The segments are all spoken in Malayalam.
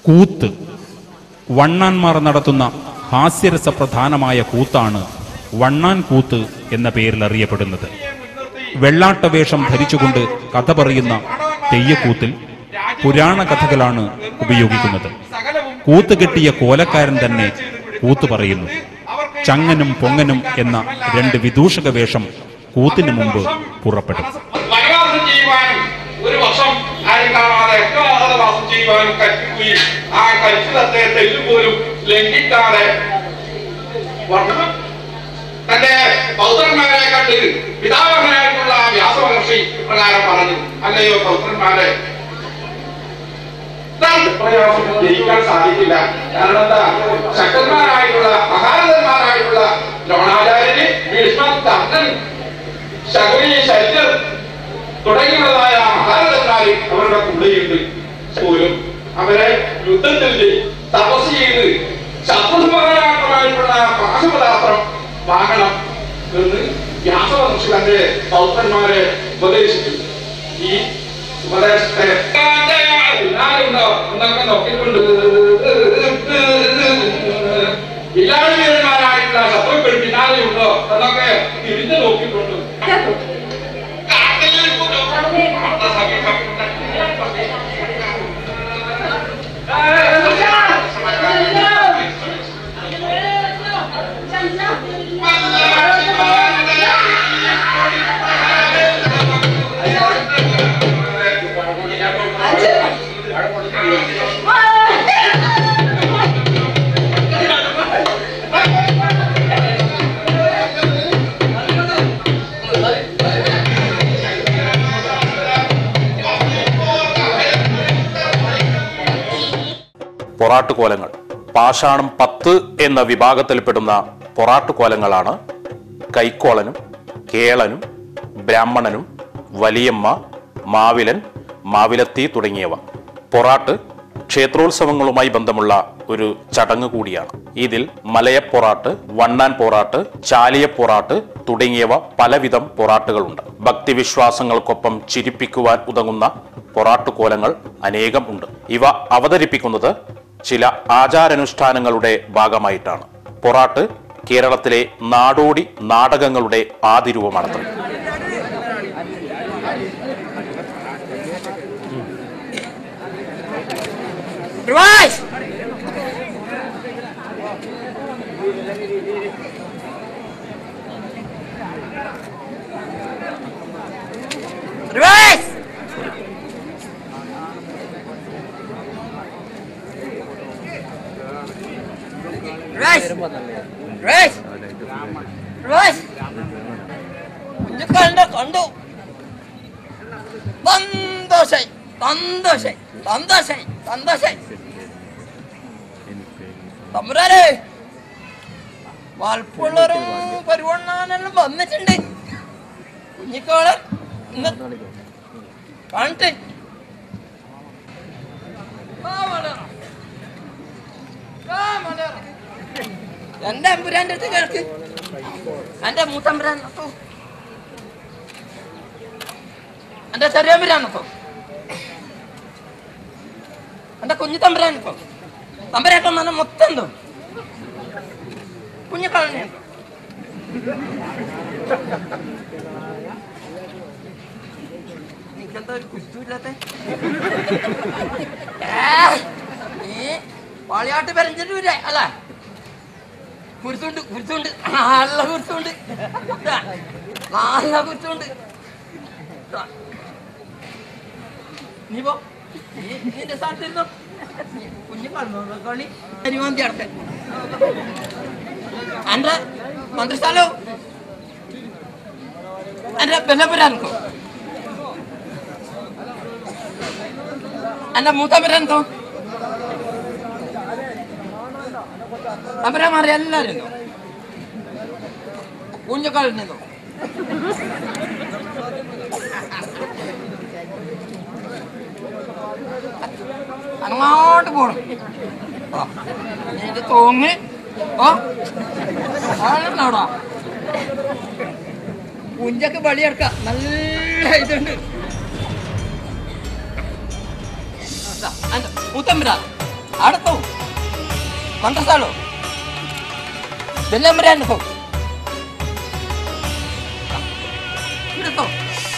കൂത്ത് വണ്ണാന്മാർ നടത്തുന്ന ഹാസ്യരസപ്രധാനമായ കൂത്താണ് വണ്ണാൻ കൂത്ത് എന്ന പേരിൽ അറിയപ്പെടുന്നത് വെള്ളാട്ടവേഷം ധരിച്ചുകൊണ്ട് കഥ പറയുന്ന തെയ്യക്കൂത്തിൽ പുരാണ കഥകളാണ് ഉപയോഗിക്കുന്നത് കൂത്ത് കെട്ടിയ കോലക്കാരൻ തന്നെ കൂത്ത് പറയുന്നു ചങ്ങനും പൊങ്ങനും എന്ന രണ്ട് വിദൂഷക വേഷം കൂത്തിന് മുമ്പ് പുറപ്പെടും വനവാസം ചെയ്യുവാനും ഒരു വർഷം ആരും കാണാതെ എക്കാതെ വാസം ചെയ്യുവാനും കൽപ്പിക്കുകയും ആ കൽപ്പിതത്തെ തെല്ലും പോലും ലംഘിക്കാതെ വർണ്ണം തന്റെ പൗത്രന്മാരെ കണ്ട് പിതാമഹനായിട്ടുള്ള വ്യാസമഹർഷി പ്രകാരം പറഞ്ഞു അല്ലയോ പൗത്രന്മാരെ താൻ പ്രയാസം ജയിക്കാൻ സാധിക്കില്ല കാരണം എന്താ ശക്തന്മാരായിട്ടുള്ള മഹാരഥന്മാരായിട്ടുള്ള ദ്രോണാചാര്യന് ഭീഷ്മ കർണൻ ശകുനി ശല്യർ തുടങ്ങിയുള്ളതായ മഹാരഥന്മാര് അവരുടെ കൂടെയുണ്ട് പോലും അവരെ യുദ്ധത്തിൽ ജയി- തപസ് ചെയ്ത് ശത്രുസമാനാത്മമായിട്ടുള്ള പാശപദാസ്ത്രം വാങ്ങണം എന്ന് വ്യാസമഹർഷി തന്റെ പൗത്രന്മാരെ ഉപദേശിച്ചു ഈ ഉപദേശത്തെ പിന്നാലുണ്ടോ എന്നൊക്കെ നോക്കിക്കൊണ്ട് ഇല്ലായ്മീരന്മാരായിട്ടുള്ള ശത്രുക്കൾ പിന്നാലെയുണ്ടോ എന്നൊക്കെ തിരിഞ്ഞു നോക്കിക്കൊണ്ട് കാട്ടിൽ കൊണ്ടുപോകുന്ന സമീപം പൊറാട്ടുകോലങ്ങൾ പാഷാണം പത്ത് എന്ന വിഭാഗത്തിൽപ്പെടുന്ന പൊറാട്ടുകോലങ്ങളാണ് കൈക്കോളനും കേളനും ബ്രാഹ്മണനും വലിയമ്മ മാവിലൻ മാവിലത്തി തുടങ്ങിയവ പൊറാട്ട് ക്ഷേത്രോത്സവങ്ങളുമായി ബന്ധമുള്ള ഒരു ചടങ്ങ് കൂടിയാണ് ഇതിൽ മലയപ്പൊറാട്ട് വണ്ണാൻ പൊറാട്ട് ചാലിയപ്പൊറാട്ട് തുടങ്ങിയവ പലവിധം പൊറാട്ടുകളുണ്ട് ഭക്തിവിശ്വാസങ്ങൾക്കൊപ്പം ചിരിപ്പിക്കുവാൻ ഉതകുന്ന പൊറാട്ടുകോലങ്ങൾ അനേകം ഉണ്ട് ഇവ അവതരിപ്പിക്കുന്നത് ചില ആചാരാനുഷ്ഠാനങ്ങളുടെ ഭാഗമായിട്ടാണ് പൊറാട്ട് കേരളത്തിലെ നാടോടി നാടകങ്ങളുടെ ആദിരൂപമാണത്രേ Rise! Rise! Rise! Rise! Rise! കുഞ്ഞുക്കാലിന്റെ കണ്ടു സന്തോഷായി സന്തോഷായി സന്തോഷായി സന്തോഷായി തമ്പുരാനെ വാൽപ്പുള്ളൊരു പരിവണ്ണാനെല്ലാം വന്നിട്ടുണ്ട് കുഞ്ഞിക്കോളൻ ഇന്ന് കാണട്ടെ ആ മലയാള. ആ മലയാള. എന്റെ അമ്പുരാന്റെ അടുത്ത് കേൾക്ക് എന്റെ മൂത്തമ്പുരാൻ നോക്കൂ എന്റെ ചെറിയമ്പുരാൻ നോക്കൂ എന്റെ കുഞ്ഞു തമ്പുരാൻ നോക്കൂ തമ്പുരാക്കൾ നല്ല മൊത്തം എന്തോ കുഞ്ഞു കളഞ്ഞുണ്ടോ എനിക്കെന്താ ഒരു കുറ്റമില്ലാത്ത നീ പാളിയാട്ട് പെരഞ്ചൂരെ അല്ല കുരുത്തുണ്ട് കുരുത്തുണ്ട് നല്ല കുരുത്തുണ്ട് ഇതാ, നല്ല കുരുത്തുണ്ട് ഇതാ. നീ പോ നീ നിന്റെ സ്ഥലത്തിരുന്നോ നീ കുഞ്ഞു കളി കളി അരിമാന്തി അടക്ക എന്റെ മന്ത്രിസ്ഥാലോ എന്റെ ബലപുരാനോ എന്റെ മൂത്തപുരാനോ അപരമാരെ എല്ലാരും കുഞ്ഞുക്കാലിൽ നിന്നോ അങ്ങോട്ട് പോണം ആ, നീ ഇത് തോങ്ങി ഓ ആളുണ്ടോടാ കുഞ്ചൊക്കെ ബലിയെടുക്ക നല്ല ഇതുണ്ട് മുത്തമ്പര അടുത്തോ മന്ത്രസാലോ ഇതെല്ലാം വരാൻ പോ എടുത്തോ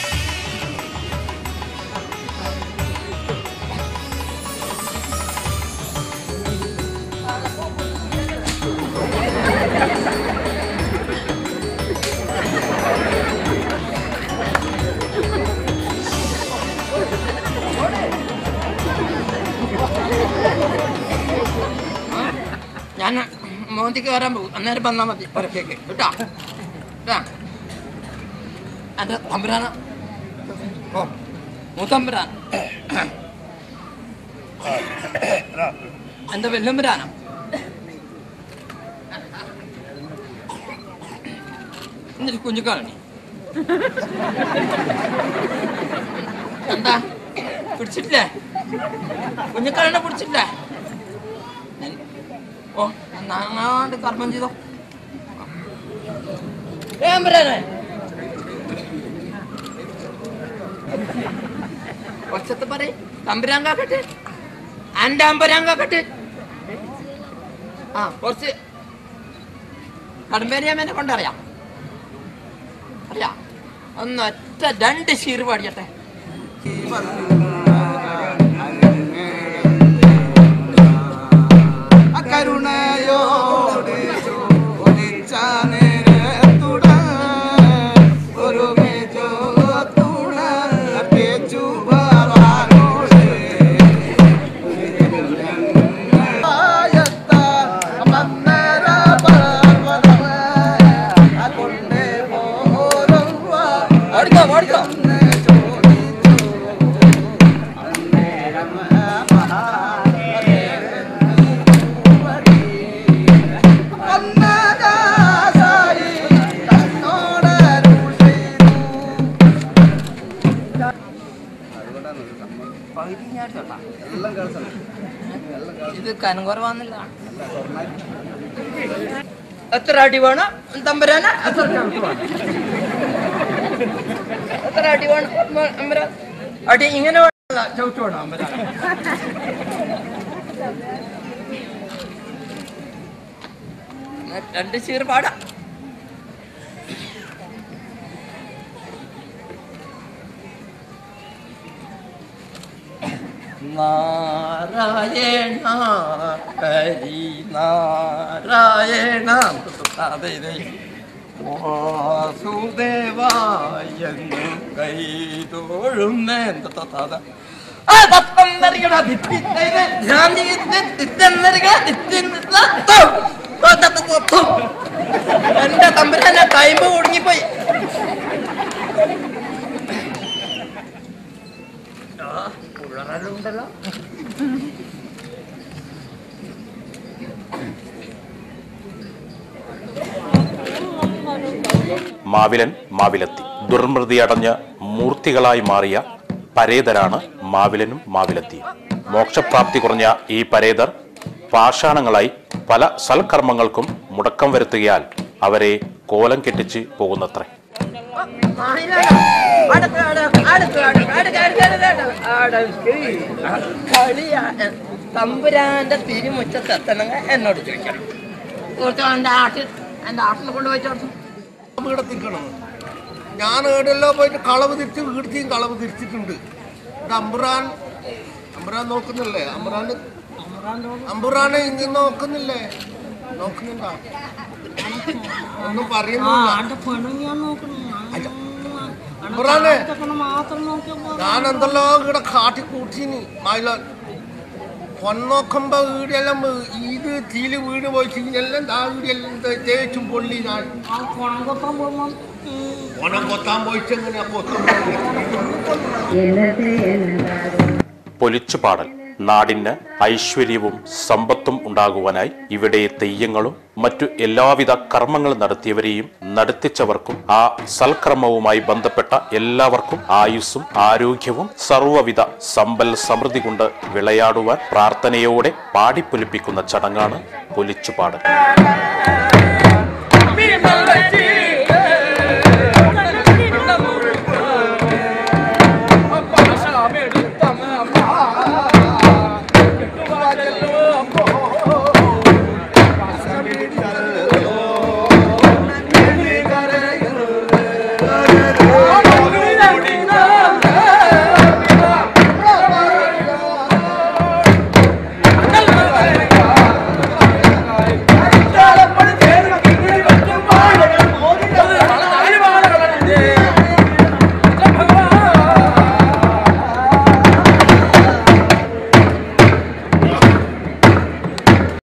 ഞാൻ മോന്തിക്ക് വരാൻ പോകും അന്നേരം വന്നാൽ മതി പുറത്തേക്ക് കേട്ടാ കേട്ടാ എൻ്റെ തമ്പുരാന ഓ മൂത്തമ്പുരാൻ എൻ്റെ വെല്ലുമ്പുരാന എന്നിട്ട് കുഞ്ഞുക്കാളി എന്താ പിടിച്ചിട്ടില്ലേ കുഞ്ഞുക്കാളിനെ പിടിച്ചിട്ടില്ലേ ഓ നന്നാണ്ട് കർമ്മം ചെയ്തോ വേഗം വരാനേ ഒച്ചത്ത് പറയും തമ്പുരാൻ കാക്കട്ടെ അന്റെ അമ്പരാൻ കാക്കട്ടെ ആ കുറച്ച് കടമ്പേരിയാമേനെ കൊണ്ടറിയാം അറിയാം ഒന്ന് ഒറ്റ രണ്ട് ശീർ പാടിയട്ടെ കരുണയോട് ചോദിച്ച നേരത്തുട ഒരു തുണ പേച്ചു പറയാനോട് കൊണ്ടേ പോരുവ ഓടിക്കോ ഓടിക്കോ പകുതി ഞാൻ തൊട്ടാ. ഇത് കനം കുറവാന്നില്ല എത്ര അടി വേണം തമ്പരാന എത്ര ചവിട്ട് വേണം എത്ര അടി വേണം മ- അമ്പരാൻ? അടി ഇങ്ങനെ വേണമല്ല ചവിട്ട് വേണം അമ്പരാൻ രണ്ട് ചീർ പാടാം നാരായണ ഹരി നാരായണ അതെ ഇതേ വാസുദേവായെന്നു കൈതോഴുന്നേന്തത ആ തത്തം നരികട ദിത്തിത്തൈത് ധ്യാനി ദിത്തൻ നരിക ദിത്തിൻ എന്റെ തമ്പുരാനെ ടൈം കുടുങ്ങിപ്പോയി ആ പിള്ളേരെല്ലാം ഉണ്ടല്ലോ മാവിലൻ മാവിലത്തി ദുർമൃതി അടഞ്ഞ് മൂർത്തികളായി മാറിയ പരേതരാണ് മാവിലനും മാവിലത്തിയും മോക്ഷപ്രാപ്തി കുറഞ്ഞ ഈ പരേതർ പാഷാണങ്ങളായി പല സൽക്കർമ്മങ്ങൾക്കും മുടക്കം വരുത്തുകയാൽ അവരെ കോലം കെട്ടിച്ച് പോകുന്നത്രേ തമ്പുരാന്റെ തിരുമുറ്റത്ത് എത്തണമെങ്കിൽ എന്നോട് ചോദിക്കണം കുറച്ച് എന്റെ ആട്ടിൽ എന്റെ ആട്ടിനെ കൊണ്ടുപോയി ചോദിച്ചു ഇവിടെ നിൽക്കണം ഞാൻ എവിടെയല്ലോ പോയിട്ട് കളവ് തിരിച്ച് വീഴ്ത്തിയും കളവ് തിരിച്ചിട്ടുണ്ട് ഇത് അമ്പുറാൻ അമ്പുറാൻ നോക്കുന്നില്ലേ അമ്പുറാൻ അമ്പുറാനെ ഇനി നോക്കുന്നില്ലേ നോക്കുന്നുണ്ടോ ഒന്നും പറയുന്നില്ല അല്ല. അമ്പുറാനെ ഞാൻ എന്തല്ലോ ഇവിടെ കാട്ടി കൂട്ടീനി മയില പൊന്നോക്കുമ്പോ വീടെല്ലാം ഇത് തീല് വീട് പോയിട്ട് എല്ലാം ആ വീടെല്ലാം തേച്ചും പൊള്ളി ഞാൻ ഓണം കൊത്താൻ പോയിട്ട് എങ്ങനെയാ കൊത്തും പൊലിച്ചുപാടൽ നാടിന് ഐശ്വര്യവും സമ്പത്തും ഉണ്ടാകുവാനായി ഇവിടെ തെയ്യങ്ങളും മറ്റു എല്ലാവിധ കർമ്മങ്ങളും നടത്തിയവരെയും നടത്തിച്ചവർക്കും ആ സൽക്കർമ്മവുമായി ബന്ധപ്പെട്ട എല്ലാവർക്കും ആയുസ്സും ആരോഗ്യവും സർവ്വവിധ സമ്പൽ സമൃദ്ധി കൊണ്ട് വിളയാടുവാൻ പ്രാർത്ഥനയോടെ പാടിപ്പൊലിപ്പിക്കുന്ന ചടങ്ങാണ് പൊലിച്ചുപാടൽ रे